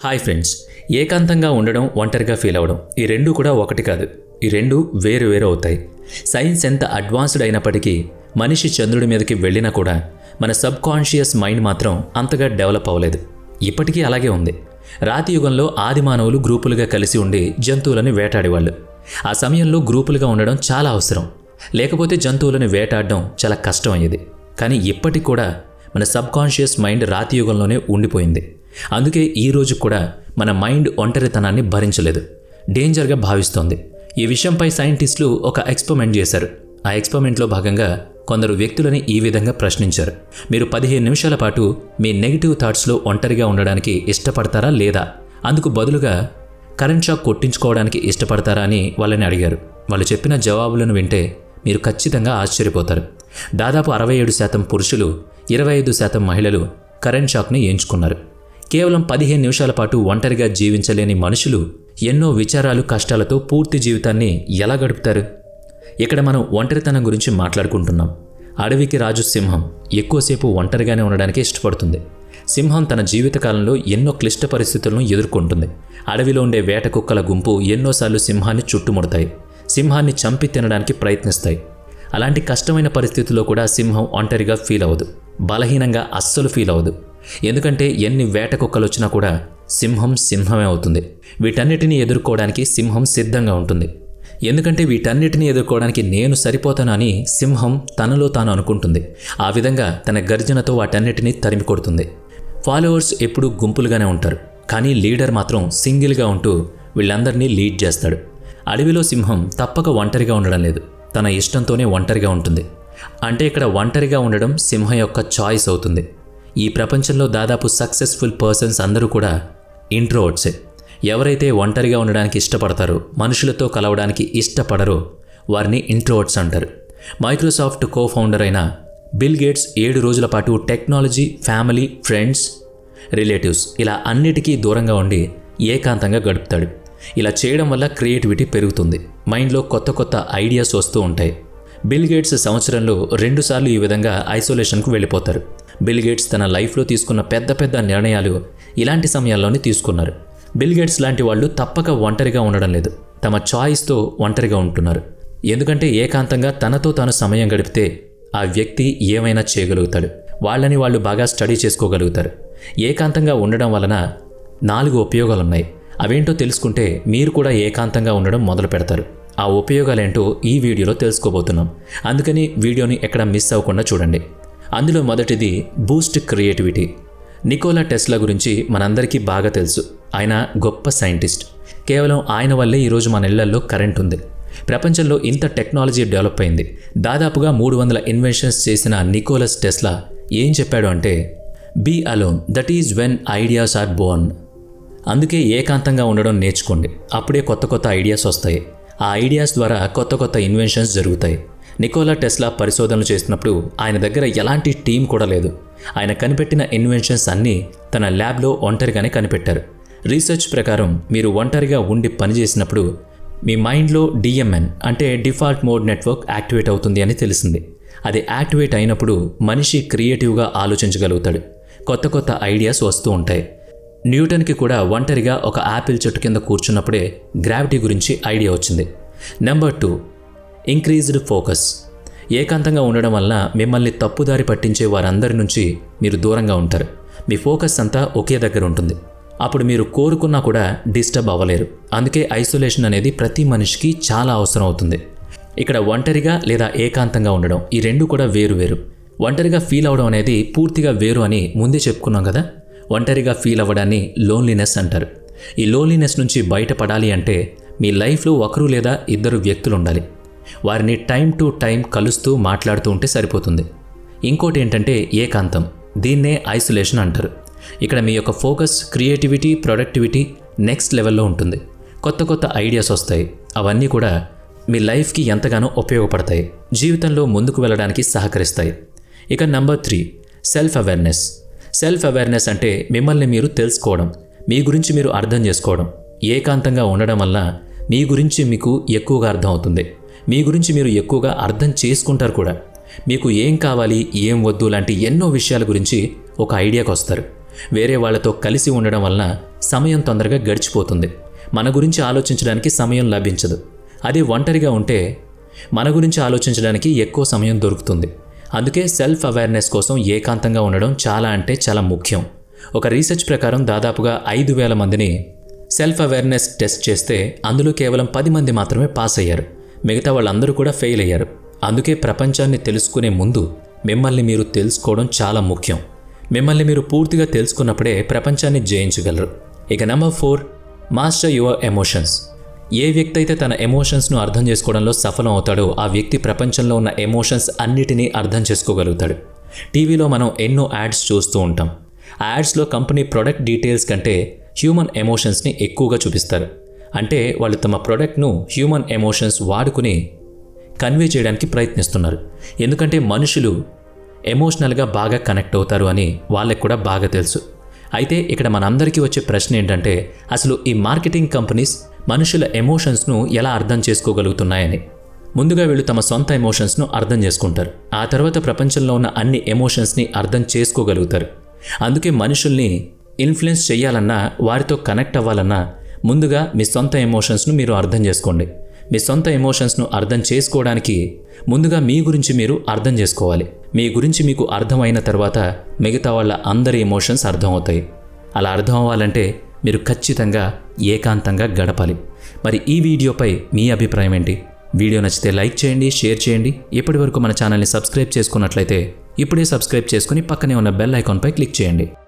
hi friends ఏకాంతంగా ఉండడం ఒంటరిగా ఫీల్ అవ్వడం ఈ రెండు కూడా ఒకటి కాదు ఈ రెండు వేరు వేరు అవుతాయి సైన్స్ ఎంత అడ్వాన్స్డ్ అయినప్పటికీ మనిషి చంద్రుడి మీదకి వెళ్ళినా కూడా మన సబ్ కాన్షియస్ మైండ్ మాత్రం అంతగా డెవలప్ అవ్వలేదు ఇప్పటికీ అలాగే ఉంది రాతి యుగంలో ఆది మానవులు గ్రూపులుగా కలిసి ఉండి జంతువులను వేటాడేవాళ్ళు ఆ సమయంలో గ్రూపులుగా ఉండడం చాలా అవసరం లేకపోతే జంతువులను వేటాడడం చాలా కష్టం అయ్యేది కానీ ఇప్పటికి కూడా మన సబ్ కాన్షియస్ మైండ్ రాతి యుగంలోనే ఉండిపోయింది అందుకే ఈ రోజు కూడా మన మైండ్ ఒంటరితనాన్ని భరించలేదు డేంజర్గా భావిస్తోంది ఈ విషయంపై సైంటిస్టులు ఒక ఎక్స్పెరిమెంట్ చేశారు ఆ ఎక్స్పెరిమెంట్లో భాగంగా కొందరు వ్యక్తులని ఈ విధంగా ప్రశ్నించారు మీరు పదిహేను నిమిషాల పాటు మీ నెగిటివ్ థాట్స్లో ఒంటరిగా ఉండడానికి ఇష్టపడతారా లేదా అందుకు బదులుగా కరెంట్ షాక్ కొట్టించుకోవడానికి ఇష్టపడతారా అని వాళ్ళని అడిగారు వాళ్ళు చెప్పిన జవాబులను వింటే మీరు ఖచ్చితంగా ఆశ్చర్యపోతారు దాదాపు అరవై ఏడు శాతం పురుషులు ఇరవై ఐదు శాతం మహిళలు కరెంట్ షాక్ని ఎంచుకున్నారు కేవలం పదిహేను నిమిషాల పాటు ఒంటరిగా జీవించలేని మనుషులు ఎన్నో విచారాలు కష్టాలతో పూర్తి జీవితాన్ని ఎలా గడుపుతారు ఇక్కడ మనం ఒంటరితనం గురించి మాట్లాడుకుంటున్నాం అడవికి రాజు సింహం ఎక్కువసేపు ఒంటరిగానే ఉండడానికి ఇష్టపడుతుంది సింహం తన జీవితకాలంలో ఎన్నో క్లిష్ట పరిస్థితులను ఎదుర్కొంటుంది అడవిలో ఉండే వేట కుక్కల గుంపు ఎన్నోసార్లు సింహాన్ని చుట్టుముడతాయి సింహాన్ని చంపి తినడానికి ప్రయత్నిస్తాయి అలాంటి కష్టమైన పరిస్థితుల్లో కూడా సింహం ఒంటరిగా ఫీల్ అవ్వదు బలహీనంగా అస్సలు ఫీల్ అవ్వదు ఎందుకంటే ఎన్ని వేట కుక్కలు వచ్చినా కూడా సింహం సింహమే అవుతుంది వీటన్నిటిని ఎదుర్కోవడానికి సింహం సిద్ధంగా ఉంటుంది ఎందుకంటే వీటన్నిటిని ఎదుర్కోవడానికి నేను సరిపోతానని సింహం తనలో తాను అనుకుంటుంది ఆ విధంగా తన గర్జనతో వాటన్నిటిని తరిమి కొడుతుంది ఫాలోవర్స్ ఎప్పుడూ గుంపులుగానే ఉంటారు కానీ లీడర్ మాత్రం సింగిల్గా ఉంటూ వీళ్ళందరినీ లీడ్ చేస్తాడు అడవిలో సింహం తప్పక ఒంటరిగా ఉండడం లేదు తన ఇష్టంతోనే ఒంటరిగా ఉంటుంది అంటే ఇక్కడ ఒంటరిగా ఉండడం సింహం యొక్క చాయిస్ అవుతుంది ఈ ప్రపంచంలో దాదాపు సక్సెస్ఫుల్ పర్సన్స్ అందరూ కూడా ఇంట్రోవర్ట్సే ఎవరైతే ఒంటరిగా ఉండడానికి ఇష్టపడతారో మనుషులతో కలవడానికి ఇష్టపడరో వారిని ఇంట్రోవర్ట్స్ అంటారు మైక్రోసాఫ్ట్ కో ఫౌండర్ అయిన బిల్ గేట్స్ ఏడు రోజుల పాటు టెక్నాలజీ ఫ్యామిలీ ఫ్రెండ్స్ రిలేటివ్స్ ఇలా అన్నిటికీ దూరంగా ఉండి ఏకాంతంగా గడుపుతాడు ఇలా చేయడం వల్ల క్రియేటివిటీ పెరుగుతుంది మైండ్లో కొత్త కొత్త ఐడియాస్ వస్తూ ఉంటాయి బిల్ గేట్స్ సంవత్సరంలో రెండుసార్లు ఈ విధంగా ఐసోలేషన్కు వెళ్ళిపోతారు బిల్ గేట్స్ తన లైఫ్లో తీసుకున్న పెద్ద పెద్ద నిర్ణయాలు ఇలాంటి సమయాల్లోనే తీసుకున్నారు బిల్ గేట్స్ లాంటి వాళ్ళు తప్పక ఒంటరిగా ఉండడం లేదు తమ చాయిస్తో ఒంటరిగా ఉంటున్నారు ఎందుకంటే ఏకాంతంగా తనతో తాను సమయం గడిపితే ఆ వ్యక్తి ఏమైనా చేయగలుగుతాడు వాళ్ళని వాళ్ళు బాగా స్టడీ చేసుకోగలుగుతారు ఏకాంతంగా ఉండడం వలన నాలుగు ఉపయోగాలున్నాయి అవేంటో తెలుసుకుంటే మీరు కూడా ఏకాంతంగా ఉండడం మొదలు పెడతారు ఆ ఉపయోగాలేంటో ఈ వీడియోలో తెలుసుకోబోతున్నాం అందుకని వీడియోని ఎక్కడ మిస్ అవ్వకుండా చూడండి అందులో మొదటిది బూస్ట్ క్రియేటివిటీ నికోలా టెస్లా గురించి మనందరికీ బాగా తెలుసు ఆయన గొప్ప సైంటిస్ట్ కేవలం ఆయన వల్లే ఈరోజు మన ఇళ్లలో కరెంట్ ఉంది ప్రపంచంలో ఇంత టెక్నాలజీ డెవలప్ అయింది దాదాపుగా మూడు వందల ఇన్వెన్షన్స్ చేసిన నికోలస్ టెస్లా ఏం చెప్పాడు అంటే be alone that is when ideas are born అందుకే ఏకాంతంగా ఉండడం నేర్చుకోండి అప్పుడే కొత్త కొత్త ఐడియాస్ వస్తాయి ఆ ఐడియాస్ ద్వారా కొత్త కొత్త ఇన్వెన్షన్స్ జరుగుతాయి నికోలా టెస్లా పరిశోధనలు చేసినప్పుడు ఆయన దగ్గర ఎలాంటి టీం కూడా లేదు ఆయన కనిపెట్టిన ఇన్వెన్షన్స్ అన్నీ తన ల్యాబ్లో ఒంటరిగానే కనిపెట్టారు రీసెర్చ్ ప్రకారం మీరు ఒంటరిగా ఉండి పనిచేసినప్పుడు మీ మైండ్లో డిఎంఎన్ అంటే డిఫాల్ట్ మోడ్ నెట్వర్క్ యాక్టివేట్ అవుతుంది అని తెలిసింది అది యాక్టివేట్ అయినప్పుడు మనిషి క్రియేటివ్గా ఆలోచించగలుగుతాడు కొత్త కొత్త ఐడియాస్ వస్తూ ఉంటాయి న్యూటన్కి కూడా ఒంటరిగా ఒక యాపిల్ చెట్టు కింద కూర్చున్నప్పుడే గ్రావిటీ గురించి ఐడియా వచ్చింది నెంబర్ టూ ఇంక్రీజ్డ్ ఫోకస్ ఏకాంతంగా ఉండడం వల్ల మిమ్మల్ని తప్పుదారి పట్టించే వారందరి నుంచి మీరు దూరంగా ఉంటారు మీ ఫోకస్ అంతా ఒకే దగ్గర ఉంటుంది అప్పుడు మీరు కోరుకున్నా కూడా డిస్టర్బ్ అవ్వలేరు అందుకే ఐసోలేషన్ అనేది ప్రతి మనిషికి చాలా అవసరం అవుతుంది ఇక్కడ ఒంటరిగా లేదా ఏకాంతంగా ఉండడం ఈ రెండు కూడా వేరు వేరు ఒంటరిగా ఫీల్ అవ్వడం అనేది పూర్తిగా వేరు అని ముందే చెప్పుకున్నాం కదా ఒంటరిగా ఫీల్ అవ్వడాన్ని లోన్లీనెస్ అంటారు ఈ లోన్లీనెస్ నుంచి బయటపడాలి అంటే మీ లైఫ్లో ఒకరు లేదా ఇద్దరు వ్యక్తులు ఉండాలి వారిని టైం టు టైం కలుస్తూ మాట్లాడుతూ ఉంటే సరిపోతుంది ఇంకోటి ఏంటంటే ఏకాంతం దీన్నే ఐసోలేషన్ అంటారు ఇక్కడ మీ యొక్క ఫోకస్ క్రియేటివిటీ ప్రొడక్టివిటీ నెక్స్ట్ లెవెల్లో ఉంటుంది కొత్త కొత్త ఐడియాస్ వస్తాయి అవన్నీ కూడా మీ లైఫ్కి ఎంతగానో ఉపయోగపడతాయి జీవితంలో ముందుకు వెళ్ళడానికి సహకరిస్తాయి ఇక number three self awareness self awareness అంటే మిమ్మల్ని మీరు తెలుసుకోవడం మీ గురించి మీరు అర్థం చేసుకోవడం ఏకాంతంగా ఉండడం వల్ల మీ గురించి మీకు ఎక్కువగా అర్థం అవుతుంది మీ గురించి మీరు ఎక్కువగా అర్థం చేసుకుంటారు కూడా మీకు ఏం కావాలి ఏం వద్దు లాంటి ఎన్నో విషయాల గురించి ఒక ఐడియాకి వస్తారు వేరే వాళ్ళతో కలిసి ఉండడం వలన సమయం తొందరగా గడిచిపోతుంది మన గురించి ఆలోచించడానికి సమయం లభించదు అదే ఒంటరిగా ఉంటే మన గురించి ఆలోచించడానికి ఎక్కువ సమయం దొరుకుతుంది అందుకే సెల్ఫ్ అవేర్నెస్ కోసం ఏకాంతంగా ఉండడం చాలా అంటే చాలా ముఖ్యం ఒక రీసెర్చ్ ప్రకారం దాదాపుగా ఐదు వేల మందిని సెల్ఫ్ అవేర్నెస్ టెస్ట్ చేస్తే అందులో కేవలం పది మంది మాత్రమే పాస్ అయ్యారు మిగతా వాళ్ళందరూ కూడా ఫెయిల్ అయ్యారు అందుకే ప్రపంచాన్ని తెలుసుకునే ముందు మిమ్మల్ని మీరు తెలుసుకోవడం చాలా ముఖ్యం మిమ్మల్ని మీరు పూర్తిగా తెలుసుకున్నప్పుడే ప్రపంచాన్ని జయించగలరు ఇక number four master your emotions ఏ వ్యక్తి అయితే తన ఎమోషన్స్ను అర్థం చేసుకోవడంలో సఫలం అవుతాడో ఆ వ్యక్తి ప్రపంచంలో ఉన్న ఎమోషన్స్ అన్నిటినీ అర్థం చేసుకోగలుగుతాడు టీవీలో మనం ఎన్నో యాడ్స్ చూస్తూ ఉంటాం ఆ యాడ్స్లో కంపెనీ ప్రొడక్ట్ డీటెయిల్స్ కంటే హ్యూమన్ ఎమోషన్స్ని ఎక్కువగా చూపిస్తారు అంటే వాళ్ళు తమ ప్రొడక్ట్ను హ్యూమన్ ఎమోషన్స్ వాడుకుని కన్వే చేయడానికి ప్రయత్నిస్తున్నారు ఎందుకంటే మనుషులు ఎమోషనల్గా బాగా కనెక్ట్ అవుతారు అని వాళ్ళకి కూడా బాగా తెలుసు అయితే ఇక్కడ మనందరికీ వచ్చే ప్రశ్న ఏంటంటే అసలు ఈ మార్కెటింగ్ కంపెనీస్ మనుషుల ఎమోషన్స్ను ఎలా అర్థం చేసుకోగలుగుతున్నాయని ముందుగా వీళ్ళు తమ సొంత ఎమోషన్స్ను అర్థం చేసుకుంటారు ఆ తర్వాత ప్రపంచంలో ఉన్న అన్ని ఎమోషన్స్ని అర్థం చేసుకోగలుగుతారు అందుకే మనుషుల్ని ఇన్ఫ్లుయెన్స్ చేయాలన్నా వారితో కనెక్ట్ అవ్వాలన్నా ముందుగా మీ సొంత ఎమోషన్స్ను మీరు అర్థం చేసుకోండి మీ సొంత ఎమోషన్స్ను అర్థం చేసుకోవడానికి ముందుగా మీ గురించి మీరు అర్థం చేసుకోవాలి మీ గురించి మీకు అర్థమైన తర్వాత మిగతా వాళ్ళ అందరి ఎమోషన్స్ అర్థమవుతాయి అలా అర్థం అవ్వాలంటే మీరు ఖచ్చితంగా ఏకాంతంగా గడపాలి మరి ఈ వీడియోపై మీ అభిప్రాయం ఏంటి వీడియో నచ్చితే లైక్ చేయండి షేర్ చేయండి ఇప్పటి వరకు మన ఛానల్ని సబ్స్క్రైబ్ చేసుకున్నట్లయితే ఇప్పుడే సబ్స్క్రైబ్ చేసుకుని పక్కనే ఉన్న బెల్ ఐకాన్పై క్లిక్ చేయండి